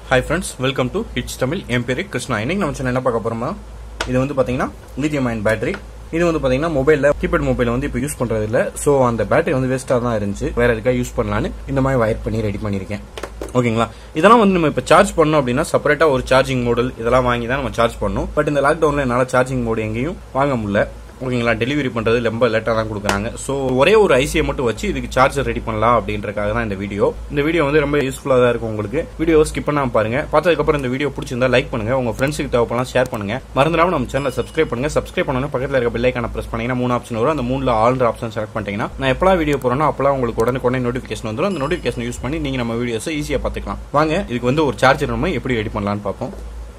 hi friends welcome to hits Tamil என் பேரு கிருஷ்ணா இன்னைக்கு நம்ம சேனல் என்ன பார்க்க போறோம்னா இது வந்து பாத்தீங்கன்னா லித்தியம் அயன் பேட்டரி இது வந்து பாத்தீங்கன்னா மொபைல்ல கீபேட் மொபைல் வந்து இப்போ யூஸ் பண்றது இல்ல சோ அந்த பேட்டரி வந்து வேஸ்டா தான் இருந்துச்சு வேற எதுக்கா யூஸ் பண்ணலான்னு இந்த மாதிரி வயர் பண்ணி ரெடி பண்ணிருக்கேன் ஓகேங்களா இதெல்லாம் வந்து நம்ம இப்போ சார்ஜ் பண்ணோம் அப்படின்னா செப்பரேட்டா ஒரு சார்ஜிங் மாடல் இதெல்லாம் வாங்கி தான் நம்ம சார்ஜ் பண்ணணும் பட் இந்த லாக்டவுன்ல என்னால சார்ஜிங் மோடு எங்கேயும் வாங்க முடியல ஓகேங்களா டெலிவரி பண்றது ரொம்ப லேட்டா தான் கொடுக்குறாங்க ஸோ ஒரே ஒரு ஐசியை மட்டும் வச்சு இதுக்கு சார்ஜர் ரெடி பண்ணலாம் அப்படின்றக்காக தான் இந்த வீடியோ இந்த வீடியோ வந்து ரொம்ப யூஸ்ஃபுல்லா தான் இருக்கும் உங்களுக்கு வீடியோ ஸ்கிப் பண்ணாம பாருங்க பார்த்ததுக்கு அப்புறம் இந்த வீடியோ பிடிச்சிருந்தா லைக் பண்ணுங்க உங்க ஃப்ரெண்ட்ஸுக்கு தேவைப்படலாம் ஷேர் பண்ணுங்க மறந்துடாம நம்ம சேனலை சப்ஸ்கிரைப் பண்ணுங்க சப்ஸ்கிரைப் பண்ணணும் பக்கத்தில் இருக்க பெல் ஐக்கான பிரஸ் பண்ணீங்கன்னா மூணு ஆப்ஷன் வரும் அந்த மூணுல ஆல்ற ஆப்ஷன் செலக்ட் பண்ணிட்டீங்கன்னா நான் எப்பலாம் வீடியோ போறேனோ அப்பலாம் உங்களுக்கு உடனே உடனே நோட்டிஃபிகேஷன் வந்துடும் அந்த நோட்டிஃபிகேஷன் யூஸ் பண்ணி நீங்க நம்ம வீடியோஸை ஈஸியா பார்த்துக்கலாம் வாங்க இதுக்கு வந்து ஒரு சார்ஜர் நம்ம எப்படி ரெடி பண்ணலாம்னு பார்ப்போம்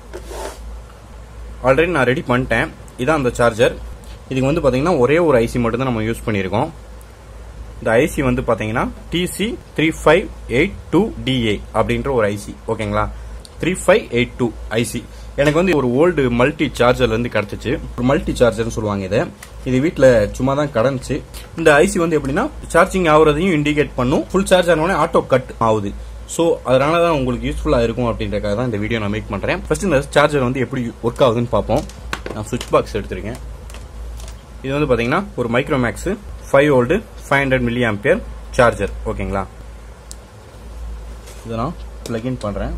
ஆல்ரெடி நான் ரெடி பண்ணிட்டேன் இதான் அந்த சார்ஜர் இதுக்கு வந்து பாத்தீங்கன்னா ஒரே ஒரு ஐசி மட்டும் தான் நம்ம யூஸ் பண்ணியிருக்கோம் இந்த ஐசி வந்து பாத்தீங்கன்னா DC three five eight two DA அப்படின்ற ஒரு ஐசி ஓகேங்களா three five eight two IC எனக்கு வந்து ஒரு ஓல்டு மல்டி சார்ஜர்ல இருந்து கிடைச்சிச்சு ஒரு மல்டி சார்ஜர்னு சொல்லுவாங்க இதை இது வீட்டில் சும்மா தான் கடந்துச்சு இந்த ஐசி வந்து எப்படின்னா சார்ஜிங் ஆகுறதையும் இண்டிகேட் பண்ணும் ஃபுல் சார்ஜ் ஆனோடனே ஆட்டோ கட் ஆகுது ஸோ அதனால தான் உங்களுக்கு யூஸ்ஃபுல்லாக இருக்கும் அப்படின்றக்காக தான் இந்த வீடியோ நான் மேக் பண்ணுறேன் ஃபர்ஸ்ட் இந்த சார்ஜர் வந்து எப்படி ஒர்க் ஆகுதுன்னு பார்ப்போம் நான் சுவிட்ச் பாக்ஸ் எடுத்திருக்கேன் இது வந்து பாத்தீங்கன்னா ஒரு Micromax five volt five hundred milli ampere charger ஓகேங்களா இதை நான் பிளக்இன் பண்றேன்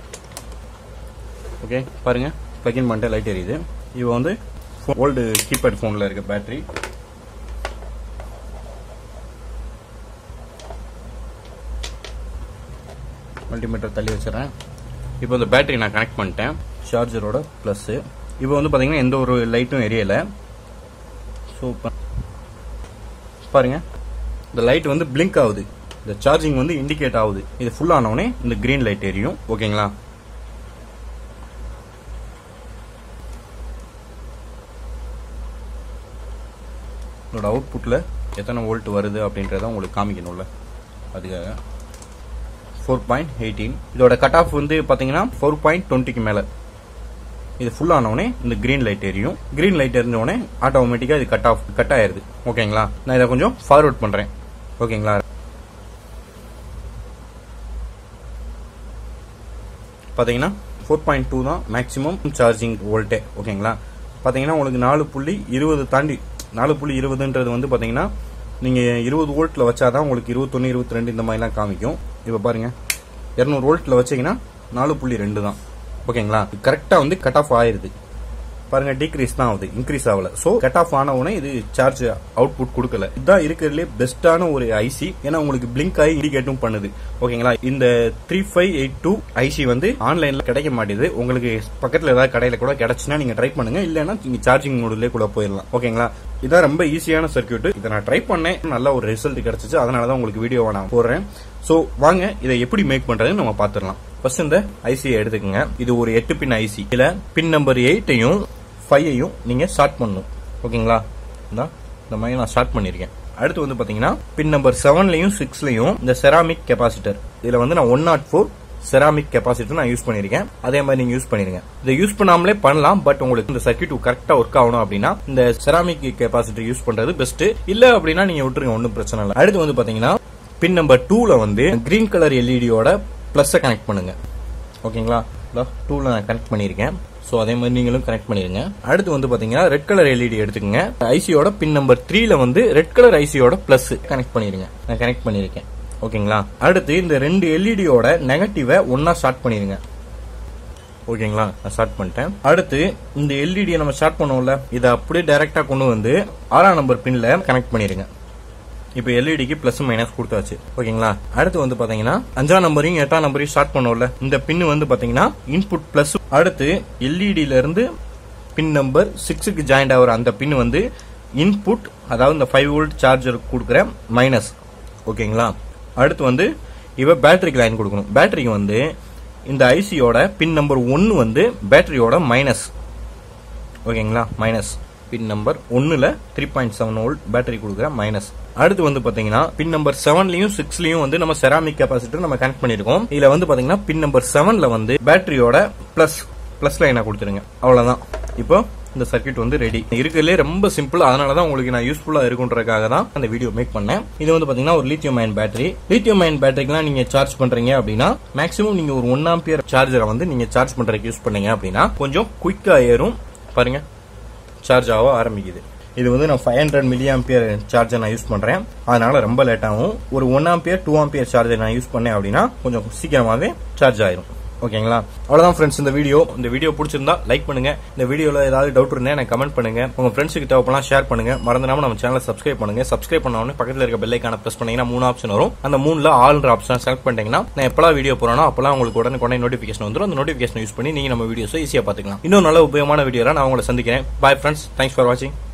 ஓகே பாருங்க பிளக்இன் பண்ணிட்டு லைட் எரியுது இது வந்து ஓல்டு கீபேட் ஃபோனில் இருக்க பேட்டரி மல்டிமீட்டர் தள்ளி வச்சிடறேன் இப்போ இந்த பேட்டரி நான் கனெக்ட் பண்ணிட்டேன் சார்ஜரோட ப்ளஸ் இப்போ வந்து பாத்தீங்கன்னா எந்த ஒரு லைட்டும் எரியலை சூப்பர் பாருங்க இந்த லைட் வந்து பிளிங்க் ஆகுது இந்த சார்ஜிங் வந்து இண்டிகேட் ஆகுது இது ஃபுல் ஆனவுடனே இந்த கிரீன் லைட் எரியும் ஓகேங்களா இதோட அவுட்புட்ல எத்தனை வோல்ட் வருது அப்படின்றத உங்களுக்கு காமிக்கணும்ல அதுக்காக ஃபோர் பாயிண்ட் எயிட்டீன் இதோட கட் ஆஃப் வந்து பாத்தீங்கன்னா ஃபோர் பாயிண்ட் டுவெண்ட்டிக்கு மேல இது ஃபுல் ஆனவுடனே இந்த கிரீன் லைட் எரியும் கிரீன் லைட் எரிஞ்ச ஆட்டோமேட்டிக்கா இது கட் ஆஃப் கட் ஆயிருது ஓகேங்களா நான் இதை கொஞ்சம் ஃபார்வர்ட் பண்றேன் ஓகேங்களா பாத்தீங்கன்னா ஃபோர் பாயிண்ட் டூ தான் மேக்ஸிமம் சார்ஜிங் வோல்ட்டே ஓகேங்களா பாத்தீங்கன்னா உங்களுக்கு நாலு புள்ளி இருபது தாண்டி நாலு புள்ளி இருபதுன்றது வந்து பாத்தீங்கன்னா நீங்க இருபது வோல்ட்ல வச்சாதான் உங்களுக்கு இருபத்தொன்னு இருபத்தி ரெண்டு இந்த மாதிரிலாம் காமிக்கும் இப்போ பாருங்க இருநூறு வோல்ட்ல வச்சீங்கன்னா நாலு புள்ளி ரெண்டு தான் ஓகேங்களா கரெக்டா வந்து கட் ஆஃப் ஆயிருது பாருங்க டிக்ரீஸ் தான் ஆகுது இன்க்ரீஸ் ஆகல சோ கட் ஆஃப் ஆன உடனே இது சார்ஜ் அவுட்புட் கொடுக்கல இதுதான் இருக்கிறதுலே பெஸ்டான ஒரு ஐசி ஏன்னா உங்களுக்கு பிளிங்க் ஆகி இண்டிகேட்டும் பண்ணுது ஓகேங்களா இந்த three five eight two IC வந்து ஆன்லைன்ல கிடைக்க மாட்டேது உங்களுக்கு பக்கத்துல ஏதாவது கடையில கூட கிடைச்சுன்னா நீங்க ட்ரை பண்ணுங்க இல்லைன்னா நீங்க சார்ஜிங் மோட்லயே கூட போயிடலாம் ஓகேங்களா இதான் ரொம்ப ஈஸியான சர்க்கியூட் இதை நான் ட்ரை பண்ணேன் நல்ல ஒரு ரிசல்ட் கிடைச்சிச்சு அதனாலதான் உங்களுக்கு வீடியோ நான் போடுறேன் சோ வாங்க இதை எப்படி மேக் பண்றதுன்னு நம்ம பாத்துடலாம் ஃபர்ஸ்ட் இந்த ஐசியை எடுத்துக்கோங்க இது ஒரு எட்டு பின் ஐசி இதுல பின் நம்பர் எயிட்டையும் ஃபைவையும் நீங்க ஸ்டார்ட் பண்ணணும் ஓகேங்களா இந்த மாதிரி நான் ஸ்டார்ட் பண்ணிருக்கேன் அடுத்து வந்து பாத்தீங்கன்னா பின் நம்பர் செவன்லயும் சிக்ஸ்லயும் இந்த செராமிக் கெபாசிட்டர் இதுல வந்து நான் one not four ceramic capacitor நான் யூஸ் பண்ணிருக்கேன் அதே மாதிரி நீங்க யூஸ் பண்ணிருங்க இதை யூஸ் பண்ணாமலே பண்ணலாம் பட் உங்களுக்கு இந்த சர்க்கியூட் கரெக்டா ஒர்க் ஆகணும் அப்படின்னா இந்த செராமிக் கெபாசிட்டர் யூஸ் பண்றது பெஸ்ட் இல்ல அப்படின்னா நீங்க விட்டுருங்க ஒன்றும் பிரச்சனை இல்லை அடுத்து வந்து பாத்தீங்கன்னா பின் நம்பர் டூல வந்து கிரீன் கலர் எல்இடியோட பிளஸ் கனெக்ட் பண்ணுங்க ஓகேங்களா டூல நான் கனெக்ட் பண்ணிருக்கேன் ஸோ அதே மாதிரி நீங்களும் கனெக்ட் பண்ணிருங்க அடுத்து வந்து பாத்தீங்கன்னா ரெட் கலர் எல்இடி எடுத்துக்கங்க ஐசியோட பின் நம்பர் த்ரீல வந்து ரெட் கலர் ஐசியோட பிளஸ் கனெக்ட் பண்ணிருங்க நான் கனெக்ட் பண்ணிருக்கேன் ஓகேங்களா அடுத்து இந்த ரெண்டு எல்இடியோட நெகட்டிவ ஒன்னா ஸ்டார்ட் பண்ணிருங்க ஓகேங்களா நான் ஸ்டார்ட் பண்ணிட்டேன் அடுத்து இந்த எல்இடியை நம்ம ஸ்டார்ட் பண்ணுவோம்ல இதை அப்படியே டைரக்டா கொண்டு வந்து ஆறாம் நம்பர் பின்ல கனெக்ட் பண்ணிருங்க இப்போ எல்இடிக்கு பிளஸ் மைனஸ் கொடுத்தாச்சு ஓகேங்களா அடுத்து வந்து பாத்தீங்கன்னா அஞ்சாம் நம்பரையும் எட்டாம் நம்பரையும் ஸ்டார்ட் பண்ணோம்ல இந்த பின் வந்து பாத்தீங்கன்னா இன்புட் பிளஸ் அடுத்து எல்இடியில இருந்து பின் நம்பர் சிக்ஸுக்கு ஜாயிண்ட் ஆகிற அந்த பின் வந்து இன்புட் அதாவது இந்த ஃபைவ் வோல்ட் சார்ஜர் கொடுக்குற மைனஸ் ஓகேங்களா அடுத்து வந்து இவ பேட்டரிக்கு லைன் கொடுக்கணும் பேட்டரிக்கு வந்து இந்த ஐசியோட பின் நம்பர் ஒன்னு வந்து பேட்டரியோட மைனஸ் ஓகேங்களா மைனஸ் பின் நம்பர் ஒன்னுல three point seven volt battery கொடுக்குற மைனஸ் அடுத்து வந்து பாத்தீங்கன்னா பின் நம்பர் செவன்லயும் சிக்ஸ்லயும் வந்து நம்ம செராமிக் கெபாசிட்டர் நம்ம கனெக்ட் பண்ணிருக்கோம் இதுல வந்து பாத்தீங்கன்னா பின் நம்பர் செவன்ல வந்து பேட்டரியோட பிளஸ் பிளஸ் லைனா கொடுத்துருங்க அவ்வளவுதான் இப்போ இந்த சர்க்யூட் வந்து ரெடி இருக்கிறதுலே ரொம்ப சிம்பிள் அதனால தான் உங்களுக்கு நான் யூஸ்ஃபுல்லா இருக்குன்றதுக்காக தான் அந்த வீடியோ மேக் பண்ணேன் இது வந்து பாத்தீங்கன்னா ஒரு lithium ion battery lithium ion பேட்டரிக்கெல்லாம் நீங்க சார்ஜ் பண்றீங்க அப்படின்னா மேக்ஸிமம் நீங்க ஒரு ஒன் ஆம்பியர் சார்ஜரை வந்து நீங்க சார்ஜ் பண்றதுக்கு யூஸ் பண்ணீங்க அப்படின்னா கொஞ்சம் குயிக்கா ஏறும் பாருங்க சார்ஜ் ஆக ஆரம்பிக்குது இது வந்து நான் five hundred milli ampere charger நான் யூஸ் பண்றேன் அதனால ரொம்ப லேட் ஆகும் ஒரு one ampere two ampere charger நான் யூஸ் பண்ணேன் அப்படின்னா கொஞ்சம் சீக்கிரமாவே சார்ஜ் ஆயிரும் ஓகேங்களா அவ்வளவுதான் ஃப்ரெண்ட்ஸ் இந்த வீடியோ இந்த வீடியோ பிடிச்சிருந்தா லைக் பண்ணுங்க இந்த வீடியோல ஏதாவது டவுட் இருந்தா எனக்கு கமெண்ட் பண்ணுங்க உங்க ஃப்ரெண்ட்ஸுக்கு தேவைப்படலாம் ஷேர் பண்ணுங்க மறந்துடாம நம்ம சேனலை சப்ஸ்கிரைப் பண்ணுங்க சப்ஸ்கிரைப் பண்ண உடனே பக்கத்துல இருக்க பெல் ஐக்கான பிரஸ் பண்ணீங்கன்னா மூணு ஆப்ஷன் வரும் அந்த மூணுல ஆல்ன்ற ஆப்ஷன் செலக்ட் பண்ணிட்டீங்கன்னா நான் எப்பலாம் வீடியோ போறேனோ அப்பலாம் உங்களுக்கு உடனே உடனே நோட்டிஃபிகேஷன் வந்துரும் அந்த நோட்டிஃபிகேஷன் யூஸ் பண்ணி நீங்க நம்ம வீடியோஸ் ஈஸியா பாத்துக்கலாம் இன்னும் நல்ல உபயோகமான வீடியோல நான் உங்களை சந்திக்கிறேன் பாய் ஃப்ரெண்ட்ஸ் தேங்க்ஸ் ஃபார் வாட்சிங்